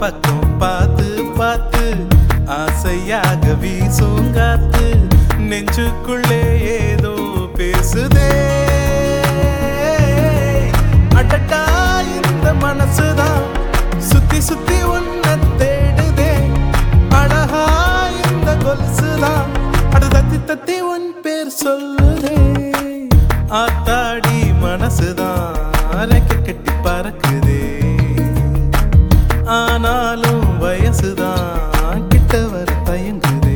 பக்கம் பார்த்து பார்த்து ஆசையாக வீசும் காத்து நெஞ்சுக்குள்ளே ஏதோ பேசுதே அடட்டா இந்த மனசுதான் சுத்தி சுத்தி உன்னை தேடுதே அழகா இந்த கொலுசுதான் அட தத்தி தத்தி உன் பேர் சொல்லுதே ஆத்தாடி மனசுதான் ரெக்க கட்டி பறக்குதே ஆனாலும் வயசுதான் கிட்ட வர தயங்குதே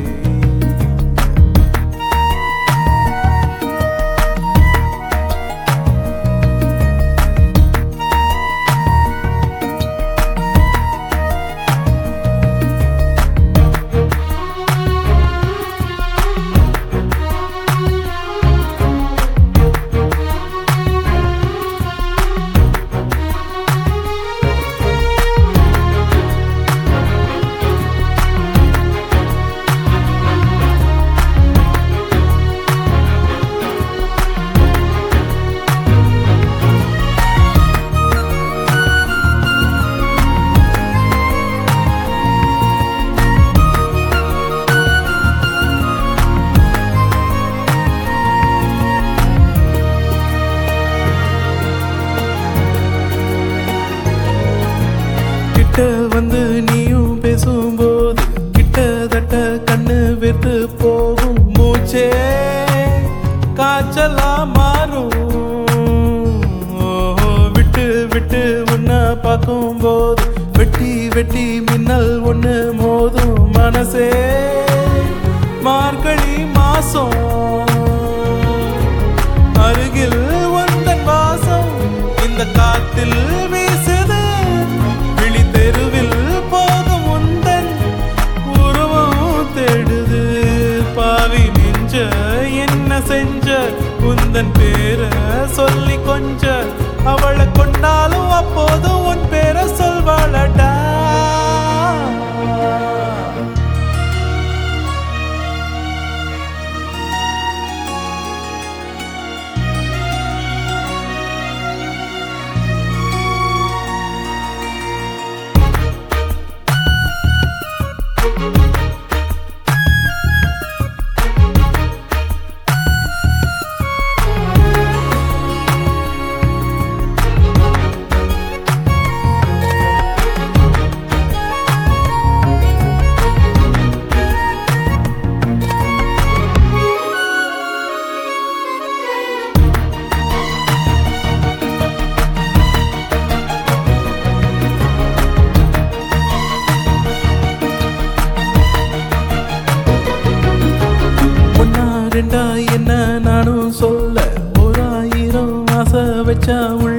கிட்ட வந்து நீயும் பேசும்போது கிட்டத்தட்ட கண்ணு வெத்து போகும் மூச்சே காய்ச்சலா மாறும் ஓஹோ, விட்டு விட்டு உன்னை பார்க்கும்போது வெட்டி வெட்டி மின்னல் ஒண்ணு மோதும் மனசே மார்கழி மாசம் அருகில் உந்தன் வாசம் இந்த காத்தில் வீசுது விழி தெருவில் போகும் உந்தன் உருவம் தேடுது பாவி நெஞ்ச என்ன செஞ்ச உந்தன் பேரை சொல்லி கொஞ்ச அவளை கொண்டாலும் அப்போதும் உன் பேரை சொல்வாளடா ஒன்னா ரெண்டா என்ன நானும் சொல்ல ஒரு ஆயிரம் ஆசை வச்சா உள்ள